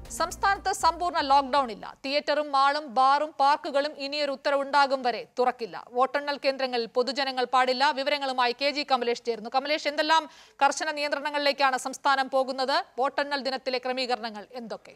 സംസ്ഥാനത്ത് സമ്പൂർണ്ണ ലോക്ഡൌൺ ഇല്ല തിയേറ്ററും മാളും ബാറും പാർക്കുകളും ഇനിയൊരു ഉത്തരവുണ്ടാകും വരെ തുറക്കില്ല വോട്ടെണ്ണൽ കേന്ദ്രങ്ങളിൽ പൊതുജനങ്ങൾ പാടില്ല വിവരങ്ങളുമായി കെ ജി കമലേഷ് ചേരുന്നു കമലേഷ് എന്തെല്ലാം കർശന നിയന്ത്രണങ്ങളിലേക്കാണ് സംസ്ഥാനം പോകുന്നത് വോട്ടെണ്ണൽ ദിനത്തിലെ ക്രമീകരണങ്ങൾ എന്തൊക്കെ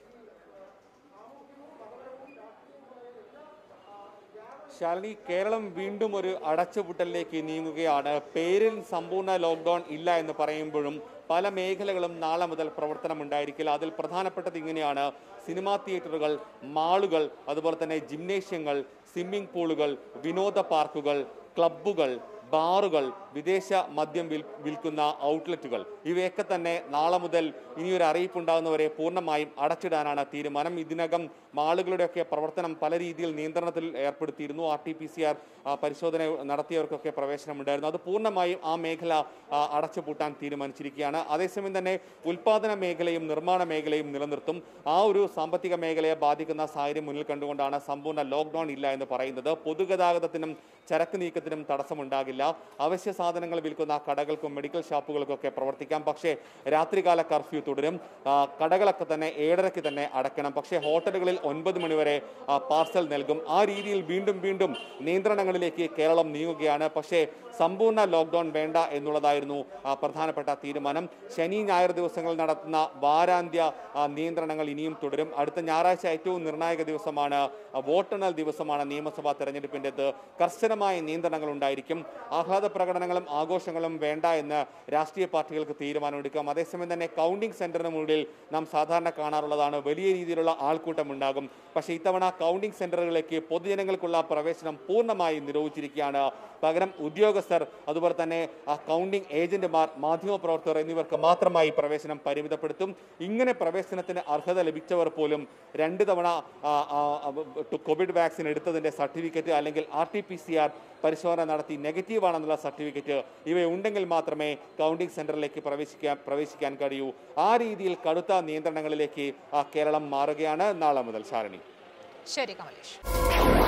ശാലിനി കേരളം വീണ്ടും ഒരു അടച്ചുപൂട്ടലിലേക്ക് നീങ്ങുകയാണ് പേരിൽ സമ്പൂർണ്ണ ലോക്ക്ഡൌൺ ഇല്ല എന്ന് പറയുമ്പോഴും പല മേഖലകളും നാളെ മുതൽ പ്രവർത്തനം ഉണ്ടായിരിക്കില്ല അതിൽ പ്രധാനപ്പെട്ടത് ഇങ്ങനെയാണ് സിനിമാ തിയേറ്ററുകൾ മാളുകൾ അതുപോലെ തന്നെ ജിംനേഷ്യങ്ങൾ സ്വിമ്മിംഗ് പൂളുകൾ വിനോദ പാർക്കുകൾ ക്ലബ്ബുകൾ ബാറുകൾ വിദേശ മദ്യം വിൽ വിൽക്കുന്ന ഔട്ട്ലെറ്റുകൾ ഇവയൊക്കെ തന്നെ നാളെ മുതൽ ഇനിയൊരു അറിയിപ്പുണ്ടാകുന്നവരെ പൂർണ്ണമായും അടച്ചിടാനാണ് തീരുമാനം ഇതിനകം മാളുകളുടെയൊക്കെ പ്രവർത്തനം പല രീതിയിൽ നിയന്ത്രണത്തിൽ ഏർപ്പെടുത്തിയിരുന്നു R T P C R പരിശോധന നടത്തിയവർക്കൊക്കെ പ്രവേശനമുണ്ടായിരുന്നു അത് പൂർണ്ണമായും ആ മേഖല ആ, അടച്ചുപൂട്ടാൻ തീരുമാനിച്ചിരിക്കുകയാണ് അതേസമയം തന്നെ ഉൽപാദന മേഖലയും നിർമ്മാണ മേഖലയും നിലനിർത്തും ആ ഒരു സാമ്പത്തിക മേഖലയെ ബാധിക്കുന്ന സാഹചര്യം മുന്നിൽ കണ്ടുകൊണ്ടാണ് സമ്പൂർണ്ണ ലോക്ക്ഡൌൺ ഇല്ല എന്ന് പറയുന്നത് പൊതുഗതാഗതത്തിനും ചരക്ക് നീക്കത്തിനും തടസ്സമുണ്ടാകില്ല അവശ്യ സാധനങ്ങൾ വിൽക്കുന്ന കടകൾക്കും മെഡിക്കൽ ഷോപ്പുകൾക്കൊക്കെ പ്രവർത്തിക്കാം പക്ഷേ രാത്രികാല കർഫ്യൂ തുടരും ആ, കടകളൊക്കെ തന്നെ ഏഴരയ്ക്ക് തന്നെ അടയ്ക്കണം പക്ഷേ ഹോട്ടലുകളിൽ ഒൻപത് മണിവരെ ആ, പാർസൽ നൽകും ആ രീതിയിൽ വീണ്ടും വീണ്ടും നിയന്ത്രണങ്ങളിലേക്ക് കേരളം നീങ്ങുകയാണ് പക്ഷേ സമ്പൂർണ്ണ ലോക്ക്ഡൌൺ വേണ്ട എന്നുള്ളതായിരുന്നു ആ, പ്രധാനപ്പെട്ട തീരുമാനം ശനി ഞായർ ദിവസങ്ങളിൽ നടത്തുന്ന വാരാന്ത്യ ആ, നിയന്ത്രണങ്ങൾ ഇനിയും തുടരും അടുത്ത ഞായറാഴ്ച ഏറ്റവും നിർണായക ദിവസമാണ് ആ, വോട്ടെണ്ണൽ ദിവസമാണ് നിയമസഭാ തെരഞ്ഞെടുപ്പിൻ്റെത് കർശനമായ നിയന്ത്രണങ്ങൾ ഉണ്ടായിരിക്കും ആഹ്ലാദ പ്രകടനങ്ങളും ആഘോഷങ്ങളും വേണ്ട എന്ന് രാഷ്ട്രീയ പാർട്ടികൾക്ക് തീരുമാനമെടുക്കാം അതേസമയം തന്നെ കൗണ്ടിംഗ് സെന്ററിന് മുന്നിൽ നാം സാധാരണ കാണാറുള്ളതാണ് വലിയ രീതിയിലുള്ള ആൾക്കൂട്ടം ഉണ്ടാകും പക്ഷേ ഇത്തവണ കൗണ്ടിംഗ് സെന്ററുകളിലേക്ക് പൊതുജനങ്ങൾക്കുള്ള പ്രവേശനം പൂർണ്ണമായി നിരോധിച്ചിരിക്കുകയാണ് പകരം ഉദ്യോഗസ്ഥർ അതുപോലെ തന്നെ ആ കൗണ്ടിംഗ് ഏജന്റുമാർ മാധ്യമപ്രവർത്തകർ എന്നിവർക്ക് മാത്രമായി പ്രവേശനം പരിമിതപ്പെടുത്തും ഇങ്ങനെ പ്രവേശനത്തിന് അർഹത ലഭിച്ചവർ പോലും രണ്ട് തവണ ആ, ആ, ആ, കോവിഡ് വാക്സിൻ എടുത്തതിന്റെ സർട്ടിഫിക്കറ്റ് അല്ലെങ്കിൽ R T P C R പരിശോധന നടത്തി നെഗറ്റീവ് ആണെന്നുള്ള സർട്ടിഫിക്കറ്റ് ഇവയുണ്ടെങ്കിൽ മാത്രമേ കൗണ്ടിംഗ് സെന്ററിലേക്ക് പ്രവേശിക്കാൻ പ്രവേശിക്കാൻ കഴിയൂ ആ രീതിയിൽ കടുത്ത നിയന്ത്രണങ്ങളിലേക്ക് ആ കേരളം മാറുകയാണ് നാളെ മുതൽ ശാരണി ശരി കമലേഷ്